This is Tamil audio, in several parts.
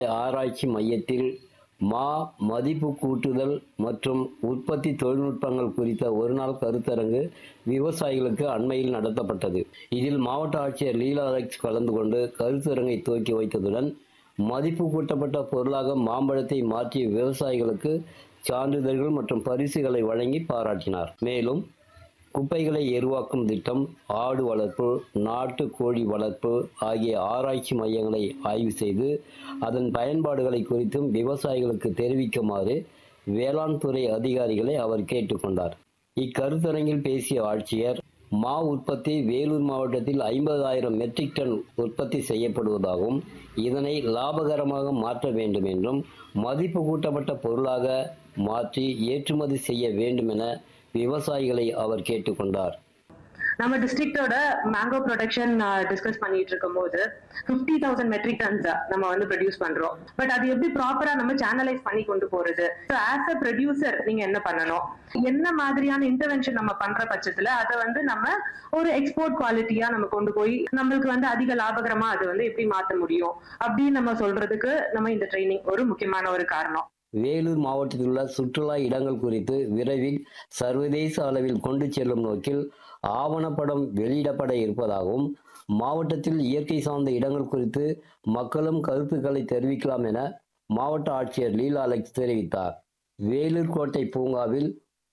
ஆராய்ச்சி மையத்தில் மா மதிப்பு கூட்டுதல் மற்றும் உற்பத்தி தொழில்நுட்பங்கள் குறித்த ஒருநாள் கருத்தரங்கு விவசாயிகளுக்கு அண்மையில் நடத்தப்பட்டது இதில் மாவட்ட ஆட்சியர் லீலா அலெக்ஸ் கலந்து கொண்டு கருத்தரங்கை துவக்கி வைத்ததுடன் மதிப்பு கூட்டப்பட்ட பொருளாக மாம்பழத்தை மாற்றிய விவசாயிகளுக்கு சான்றிதழ்கள் மற்றும் பரிசுகளை வழங்கி பாராட்டினார் மேலும் குப்பைகளை எருவாக்கும் திட்டம் ஆடு வளர்ப்பு நாட்டு கோழி வளர்ப்பு ஆகிய ஆராய்ச்சி மையங்களை ஆய்வு செய்து அதன் பயன்பாடுகளை குறித்தும் விவசாயிகளுக்கு தெரிவிக்குமாறு வேளாண் துறை அதிகாரிகளை அவர் கேட்டுக்கொண்டார் இக்கருத்தரங்கில் பேசிய ஆட்சியர் மா உற்பத்தி வேலூர் மாவட்டத்தில் ஐம்பதாயிரம் மெட்ரிக் டன் உற்பத்தி செய்யப்படுவதாகவும் இதனை லாபகரமாக மாற்ற வேண்டும் என்றும் மதிப்பு கூட்டப்பட்ட பொருளாக மாற்றி ஏற்றுமதி செய்ய வேண்டும் என விவசாயிகளை அவர் கேட்டுக்கொண்டார் நம்ம டிஸ்ட்ரிக்டோட மேங்கோ ப்ரொடக்ஷன் டிஸ்கஸ் பண்ணிட்டு இருக்கும் போது ஃபிஃப்டி தௌசண்ட் மெட்ரிக் டன்ஸ் நம்ம வந்து ப்ரொடியூஸ் பண்றோம் பட் அது எப்படி ப்ராப்பரா நம்ம சேனலைஸ் பண்ணி கொண்டு போறது ஸோ ஆஸ் அ ப்ரொடியூசர் நீங்க என்ன பண்ணணும் என்ன மாதிரியான இன்டர்வென்ஷன் நம்ம பண்ற பட்சத்துல அதை வந்து நம்ம ஒரு எக்ஸ்போர்ட் குவாலிட்டியா நம்ம கொண்டு போய் நம்மளுக்கு வந்து அதிக லாபகரமா அது வந்து எப்படி மாத்த முடியும் அப்படின்னு நம்ம சொல்றதுக்கு நம்ம இந்த ட்ரைனிங் ஒரு முக்கியமான ஒரு காரணம் வேலூர் மாவட்டத்தில் உள்ள சுற்றுலா இடங்கள் குறித்து விரைவில் சர்வதேச அளவில் கொண்டு செல்லும் நோக்கில் ஆவணப்படம் வெளியிடப்பட இருப்பதாகவும் மாவட்டத்தில் இயற்கை சார்ந்த இடங்கள் குறித்து மக்களும் கருத்துக்களை தெரிவிக்கலாம் என மாவட்ட ஆட்சியர் லீலா அலெக்ஸ் தெரிவித்தார் வேலூர் கோட்டை பூங்காவில்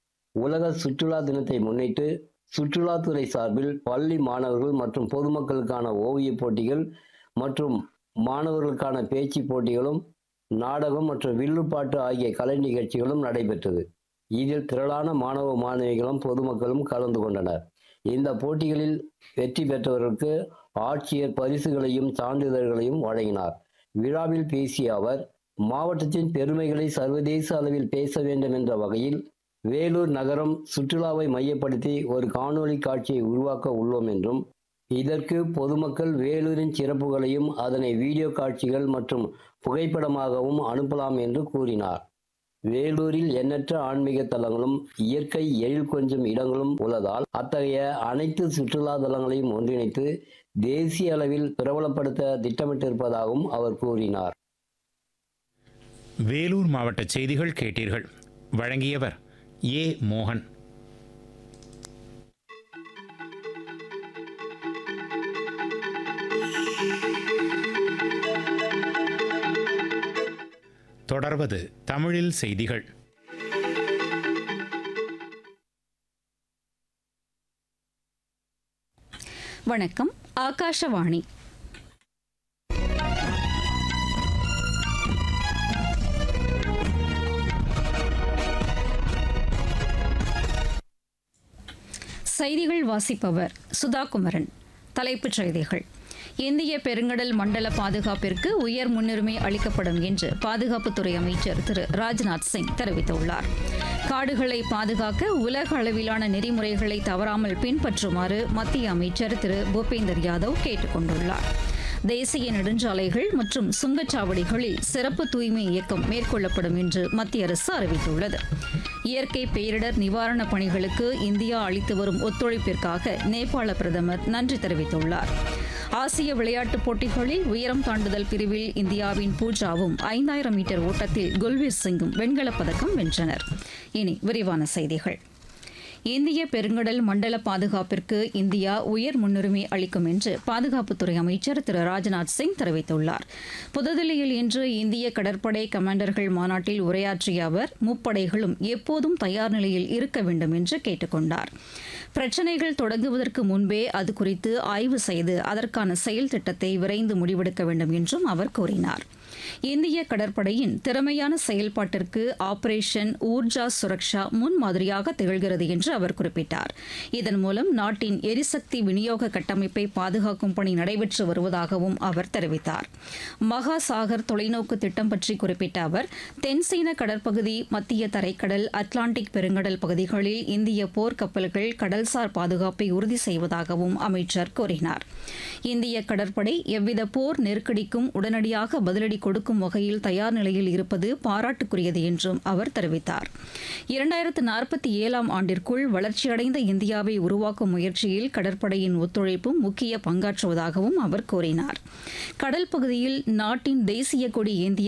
உலக சுற்றுலா தினத்தை முன்னிட்டு சுற்றுலாத்துறை சார்பில் பள்ளி மாணவர்கள் மற்றும் பொதுமக்களுக்கான ஓவியப் போட்டிகள் மற்றும் மாணவர்களுக்கான பேச்சு போட்டிகளும் நாடகம் மற்றும் வில்லுப்பாட்டு ஆகிய கலை நிகழ்ச்சிகளும் நடைபெற்றது இதில் திரளான மாணவ மாணவிகளும் பொதுமக்களும் கலந்து கொண்டனர் இந்த போட்டிகளில் வெற்றி பெற்றவர்களுக்கு ஆட்சியர் பரிசுகளையும் சான்றிதழ்களையும் வழங்கினார் விழாவில் பேசிய அவர் மாவட்டத்தின் பெருமைகளை சர்வதேச அளவில் பேச வேண்டும் என்ற வகையில் வேலூர் நகரம் சுற்றுலாவை மையப்படுத்தி ஒரு காணொளி காட்சியை உருவாக்க உள்ளோம் என்றும் இதற்கு பொதுமக்கள் வேலூரின் சிறப்புகளையும் அதனை வீடியோ காட்சிகள் மற்றும் புகைப்படமாகவும் அனுப்பலாம் என்று கூறினார் வேலூரில் எண்ணற்ற ஆன்மீக தலங்களும் இயற்கை எழில் கொஞ்சம் இடங்களும் உள்ளதால் அத்தகைய அனைத்து சுற்றுலா தலங்களையும் ஒன்றிணைத்து தேசிய அளவில் பிரபலப்படுத்த திட்டமிட்டிருப்பதாகவும் அவர் கூறினார் வேலூர் மாவட்ட செய்திகள் கேட்டீர்கள் வழங்கியவர் ஏ மோகன் தொடர்வது தமிழில் செய்திகள் வணக்கம் ஆகாஷவாணி செய்திகள் வாசிப்பவர் சுதா குமரன் தலைப்புச் செய்திகள் இந்திய பெருங்கடல் மண்டல பாதுகாப்பிற்கு உயர் முன்னுரிமை அளிக்கப்படும் என்று பாதுகாப்புத்துறை அமைச்சர் திரு ராஜ்நாத் சிங் தெரிவித்துள்ளார் காடுகளை பாதுகாக்க உலக அளவிலான நெறிமுறைகளை தவறாமல் பின்பற்றுமாறு மத்திய அமைச்சர் திரு பூபேந்தர் யாதவ் கேட்டுக் கொண்டுள்ளார் தேசிய நெடுஞ்சாலைகள் மற்றும் சுங்கச்சாவடிகளில் சிறப்பு தூய்மை இயக்கம் மேற்கொள்ளப்படும் என்று மத்திய அரசு அறிவித்துள்ளது இயற்கை பேரிடர் நிவாரணப் பணிகளுக்கு இந்தியா அளித்து வரும் ஒத்துழைப்பிற்காக நேபாள பிரதமர் நன்றி தெரிவித்துள்ளார் ஆசிய விளையாட்டுப் போட்டிகளில் உயரம் தாண்டுதல் பிரிவில் இந்தியாவின் பூஜாவும் ஐந்தாயிரம் மீட்டர் ஓட்டத்தில் குல்வீர் சிங்கும் வெண்கலப் பதக்கம் வென்றனர் இனி விரிவான செய்திகள் இந்திய பெருங்கடல் மண்டல பாதுகாப்பிற்கு இந்தியா உயர் முன்னுரிமை அளிக்கும் என்று பாதுகாப்புத்துறை அமைச்சர் திரு ராஜ்நாத் சிங் தெரிவித்துள்ளார் புதுதில்லியில் இன்று இந்திய கடற்படை கமாண்டர்கள் மாநாட்டில் உரையாற்றிய அவர் முப்படைகளும் எப்போதும் தயார் நிலையில் இருக்க வேண்டும் என்று கேட்டுக்கொண்டார் பிரச்சினைகள் தொடங்குவதற்கு முன்பே அது குறித்து ஆய்வு செய்து அதற்கான செயல் திட்டத்தை விரைந்து முடிவெடுக்க வேண்டும் என்றும் அவர் கூறினார் இந்திய கடற்படையின் திறமையான செயல்பாட்டிற்கு ஆபரேஷன் ஊர்ஜா சுரக்ஷா முன்மாதிரியாக திகழ்கிறது என்று அவர் குறிப்பிட்டார் இதன் மூலம் நாட்டின் எரிசக்தி விநியோக கட்டமைப்பை பாதுகாக்கும் பணி நடைபெற்று வருவதாகவும் அவர் தெரிவித்தார் மகாசாகர் தொலைநோக்கு திட்டம் பற்றி குறிப்பிட்ட அவர் தென்சீன கடற்பகுதி மத்திய தரைக்கடல் அட்லாண்டிக் பெருங்கடல் பகுதிகளில் இந்திய போர்க்கப்பல்கள் கடல்சார் பாதுகாப்பை உறுதி செய்வதாகவும் அமைச்சர் கூறினார் இந்திய கடற்படை எவ்வித போர் நெருக்கடிக்கும் உடனடியாக பதிலடி கொடுக்கும் வகையில் தயார் நிலையில் இருப்பது பாராட்டுக்குரியது என்றும் அவர் தெரிவித்தார் இரண்டாயிரத்து நாற்பத்தி ஏழாம் ஆண்டிற்குள் வளர்ச்சியடைந்த இந்தியாவை உருவாக்கும் முயற்சியில் கடற்படையின் ஒத்துழைப்பும் முக்கிய பங்காற்றுவதாகவும் அவர் கூறினார் கடல் பகுதியில் நாட்டின் தேசிய கொடி ஏந்திய